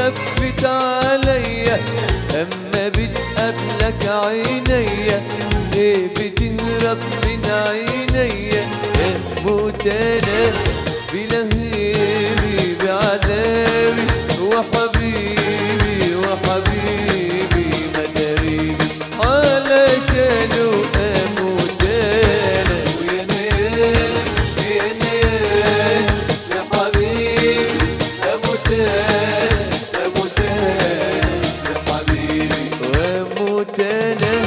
لفت عليا اما بتقابلك عينيا ليه بتهرب من عينيا اموت انا بلهيبي بعذابي وحبيبي وحبيبي مداريبي علشانه اموت انا ويا نيل يا نيل يا حبيبي اموت انا اموت انا يا حبيبي واموت انا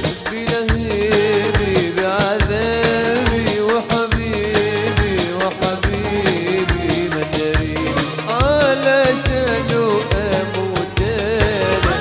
بلهيبي بعذابي وحبيبي وحبيبي مداريبي علشانه اموت انا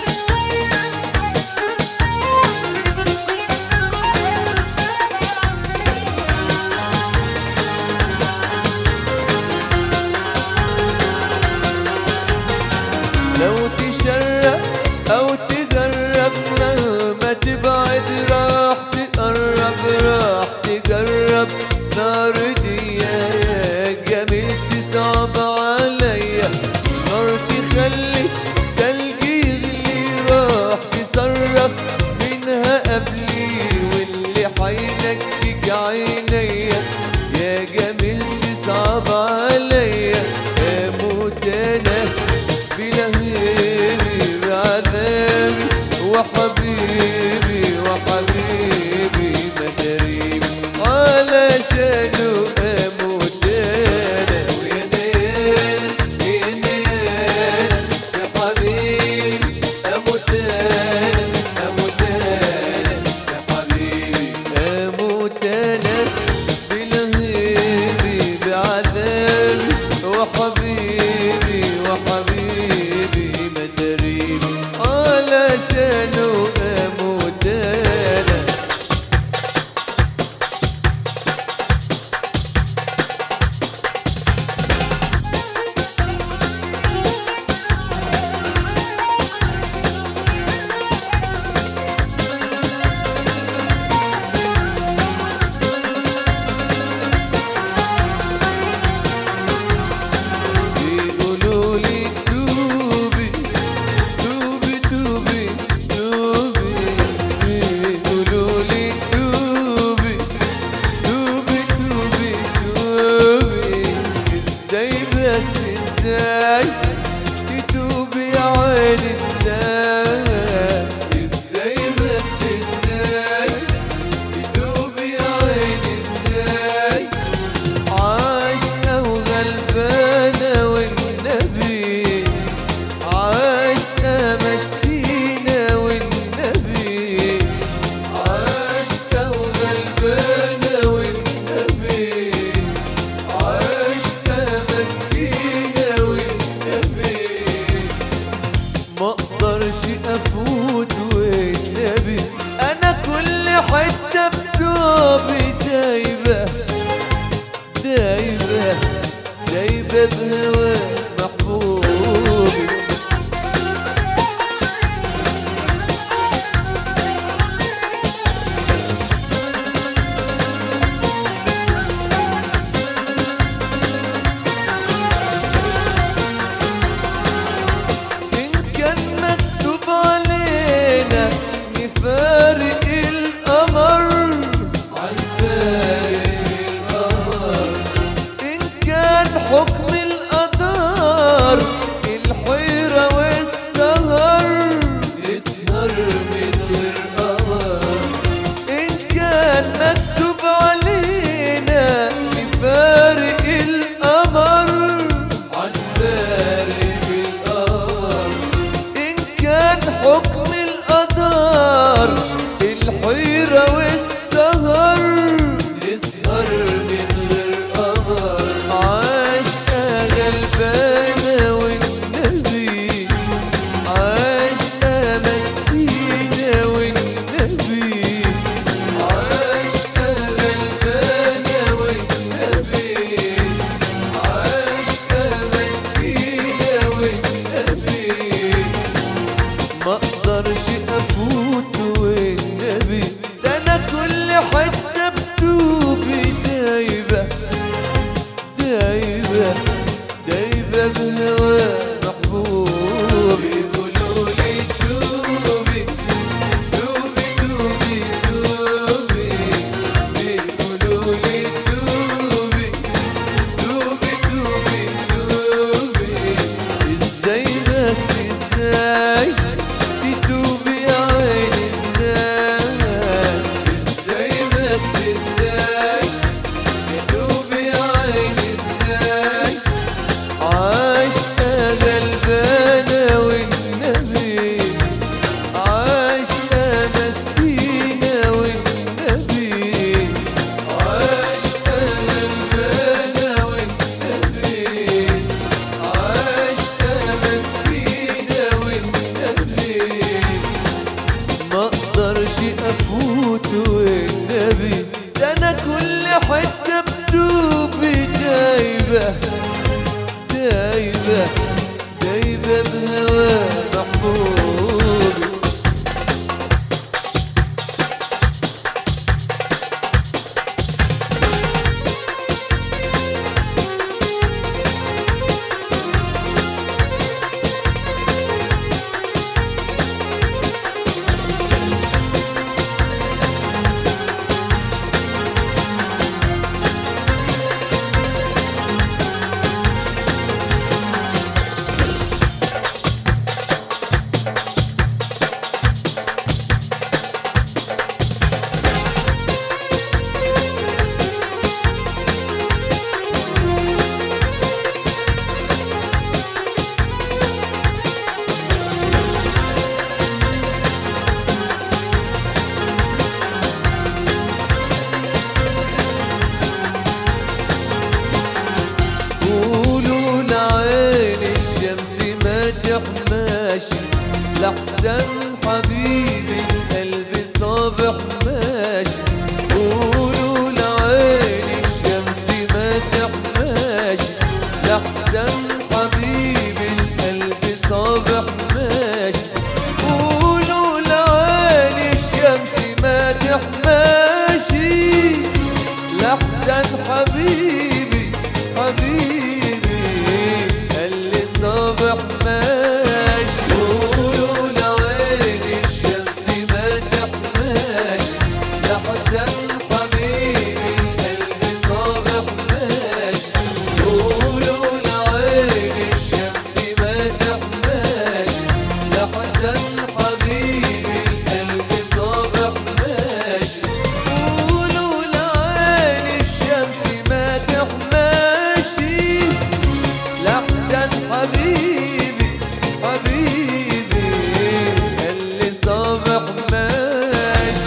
لو تشرق او تجرب مهما تبعد راح تقرب راح تجرب نار دي يا جميل تصعب عليا نار تخلي تلجي يغلي راح تصرخ منها قبلي واللي حينكك عينيا يا جميل تصعب عليا اموت انا بلهيبي بعذابي وحبيبي وحبيبي مداريبي علشانه اموت انا ويا نيل يا نيل يا حبيبي اموت انا اموت انا يا حبيبي اموت انا بلهيبي بعذابي وحبيبي وحبيبي مداريبي علشانه اموت انا بيقولوا لي توبي توبي توبي توبي بيقولوا لي توبي توبي توبي توبي ازاي بس ازاي تتوبي يا عيني ازاي ازاي بس ازاي تتوبي يا عيني ازاي عاشقة وغلبانة والنبي عاشقة مسكينة والنبي عاشقة وغلبانة والنبي عاشقة مسكينة والنبي ما اقدرش افوت والنبي انا كل حتة بدوبي دايبة دايبة دايبة بهوا محبوبي إن كان مكتوب علينا نفارق القمر عن فارق القمر إن كان حكم القدر الحيرة والسهر يسهر من غير قمر إن كان مكتوب علينا نفارق القمر هنفارق القمر إن كان حكم القدر الحيرة والسهر نسهر من غير قمر عاشقة غلبانة والنبي عاشقة مسكينة والنبي عاشقة غلبانة والنبي عاشقة مسكينة والنبي ما اقدرش افوت والنبي ده انا كل حته بتوبي دايبه دايبه دايبه بهوا محبوب بيقولوا لي توبي توبي توبي توبي بيقولوا لي توبي توبي توبي توبي ازاي بس ازاي تتوبي يا عيني ازاي ازاي بس ازاي تتوبي يا عيني ازاي عاشقة غلبانة والنبي عاشقة مسكينة والنبي عاشقة غلبانة والنبي عاشقة مسكينة والنبي ما اقدرش افوت والنبي ده انا كل حته بدوبي دايبه دايبه دايبه بهوا محبوبي قولوا لعين الشمس ما تحماش لحسن حبيبي قلبي صابح ماشي قولوا لعين الشمس ما تحماش لحسن حبيبي القلب صابح ماشي قولوا لعين الشمس ما تحماشي لحسن حبيبي حبيبي اللي صبح ماشي قولوا لوين الشمس ما تحماش لحسن حبيبي اللي صبح ماشي قولوا لوين الشمس ما تحماش لحسن حبيبي اللي صبح ماشي قولوا لعين الشمس ما تحماشي لحسن حبيبي حبيبي اللي صبح ماشي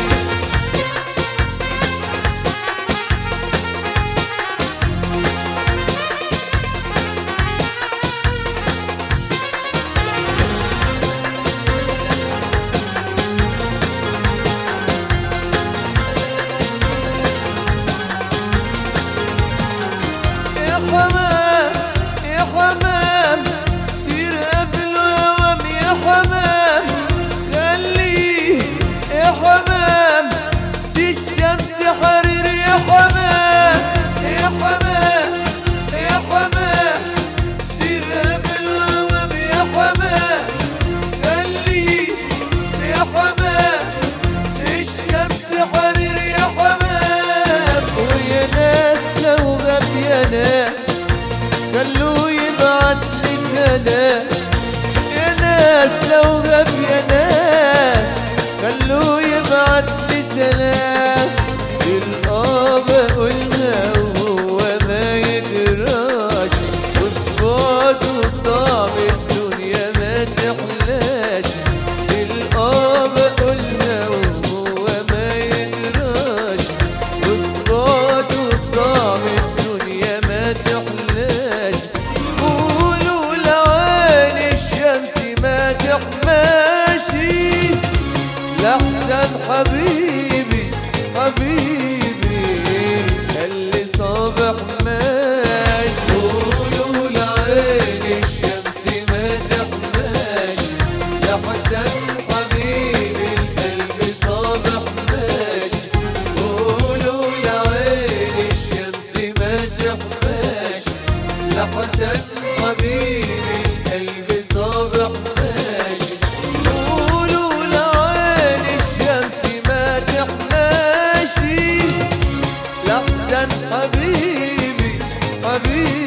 يا حمام يا حمام يرقب الهوام يا حمام خليه يا حمام دي الشمس حرير يا حمام يا حمام يا حمام يرقب الهوام يا حمام خليه يا حمام الشمس حرير يا حمام ويا ناس لو غاب يا ناس خلوه يبعت لي سلام يا ناس لو غاب يا ناس خلوه يبعت لي سلام الآبا قلنا وهو ما يدراش وفؤاده طعم الدنيا ما تحلاش الآبا قلنا وهو ما يدراش وفؤاده طعم الدنيا ما تحلاش قولوا لعين الشمس ما تحماشي لحسن حبيبي حبيبي اللي صبح ماشي قولوا لعين الشمس ما تحماشي لحسن حبيبي القلب صبح ماشي قولوا لعين الشمس ما تحماشي لحسن حبيبي القلب صبح ماشي احسن حبيبي حبيبي